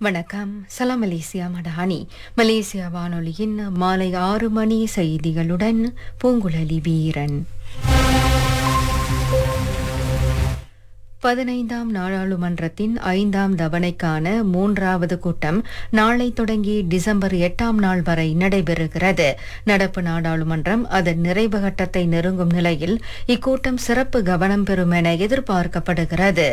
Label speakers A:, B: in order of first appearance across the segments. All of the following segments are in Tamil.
A: வணக்கம் சலாம் மலேசியா மடானி மலேசியா வானொலியின் மாலை ஆறு மணி செய்திகளுடன் பூங்குழலி வீரன் பதினைந்தாம் நாடாளுமன்றத்தின் ஐந்தாம் தவணைக்கான மூன்றாவது கூட்டம் நாளை தொடங்கி டிசம்பர் எட்டாம் நாள் வரை நடைபெறுகிறது நடப்பு நாடாளுமன்றம் அதன் நிறைவு கட்டத்தை நெருங்கும் நிலையில் இக்கூட்டம் சிறப்பு கவனம் பெறும் என எதிர்பார்க்கப்படுகிறது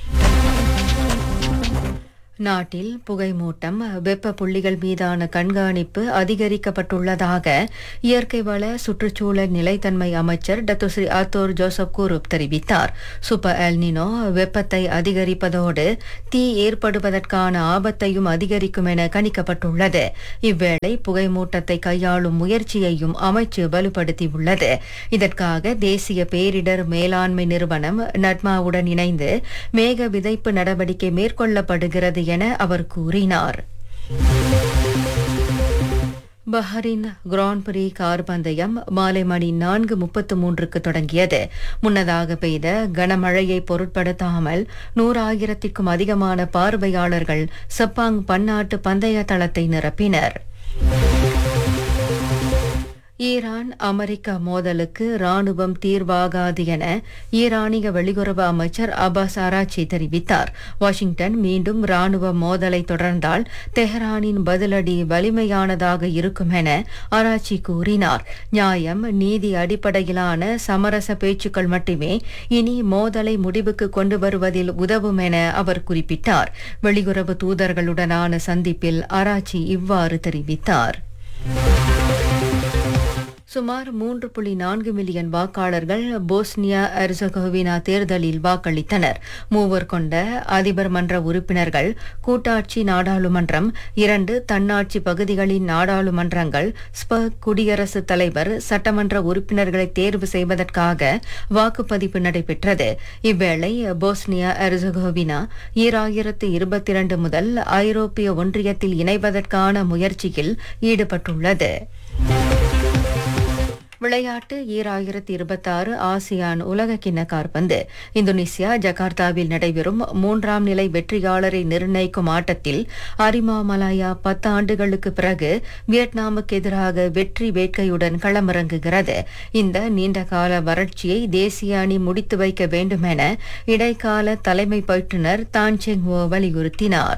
A: நாட்டில் புகைமூட்டம் வெப்ப புள்ளிகள் மீதான கண்காணிப்பு அதிகரிக்கப்பட்டுள்ளதாக இயற்கை வள சுற்றுச்சூழல் நிலைத்தன்மை அமைச்சர் டத்துஸ்ரீ ஆத்தோர் ஜோசப் கூருப் தெரிவித்தார் சூப்பர் எல்னினோ வெப்பத்தை அதிகரிப்பதோடு தீ ஏற்படுவதற்கான ஆபத்தையும் அதிகரிக்கும் என கணிக்கப்பட்டுள்ளது இவ்வேளை புகைமூட்டத்தை கையாளும் முயற்சியையும் அமைச்சு வலுப்படுத்தியுள்ளது இதற்காக தேசிய பேரிடர் மேலாண்மை நிறுவனம் நட்மாவுடன் இணைந்து மேக விதைப்பு நடவடிக்கை மேற்கொள்ளப்படுகிறது என அவர் கூறினார் பஹரின் கிராண்ட் பிரி கார் பந்தயம் மாலை மணி நான்கு முப்பத்து மூன்றுக்கு தொடங்கியது முன்னதாக பெய்த கனமழையை பொருட்படுத்தாமல் நூறாயிரத்திற்கும் அதிகமான பார்வையாளர்கள் செப்பாங் பன்னாட்டு பந்தய தளத்தை நிரப்பினர் ஈரான் அமெரிக்க மோதலுக்கு ராணுவம் தீர்வாகாது என ஈரானிய வெளியுறவு அமைச்சர் அப்பாஸ் ஆராச்சி தெரிவித்தார் வாஷிங்டன் மீண்டும் ராணுவ மோதலை தொடர்ந்தால் தெஹ்ரானின் பதிலடி வலிமையானதாக இருக்கும் என ஆராய்ச்சி கூறினார் நியாயம் நீதி அடிப்படையிலான சமரச பேச்சுக்கள் மட்டுமே இனி மோதலை முடிவுக்கு கொண்டு வருவதில் உதவும் என அவர் குறிப்பிட்டார் வெளியுறவு தூதர்களுடனான சந்திப்பில் ஆராய்ச்சி இவ்வாறு தெரிவித்தார் சுமார் மூன்று புள்ளி நான்கு மில்லியன் வாக்காளர்கள் போஸ்னியா எர்சகோவினா தேர்தலில் வாக்களித்தனர் மூவர் கொண்ட அதிபர் மன்ற உறுப்பினர்கள் கூட்டாட்சி நாடாளுமன்றம் இரண்டு தன்னாட்சி பகுதிகளின் நாடாளுமன்றங்கள் ஸ்ப குடியரசுத் தலைவர் சட்டமன்ற உறுப்பினர்களை தேர்வு செய்வதற்காக வாக்குப்பதிவு நடைபெற்றது இவ்வேளை போஸ்னியா எர்சகோவினா ஈராயிரத்து இருபத்தி இரண்டு முதல் ஐரோப்பிய ஒன்றியத்தில் இணைவதற்கான முயற்சியில் ஈடுபட்டுள்ளது விளையாட்டு ஈராயிரத்தி இருபத்தாறு ஆசியான் உலக கிண்ண காற்பந்து இந்தோனேசியா ஜகார்த்தாவில் நடைபெறும் மூன்றாம் நிலை வெற்றியாளரை நிர்ணயிக்கும் ஆட்டத்தில் அரிமா மலாயா பத்து ஆண்டுகளுக்கு பிறகு வியட்நாமுக்கு எதிராக வெற்றி வேட்கையுடன் களமிறங்குகிறது இந்த நீண்டகால வறட்சியை தேசிய அணி முடித்து வைக்க வேண்டும் என இடைக்கால தலைமை பயிற்றுநர் தான்செங் ஓ வலியுறுத்தினார்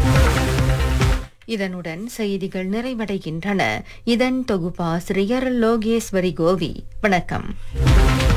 A: இதனுடன் செய்திகள் நிறைவடைகின்றன இதன் தொகுப்பாசிரியர் லோகேஸ்வரி கோவி வணக்கம்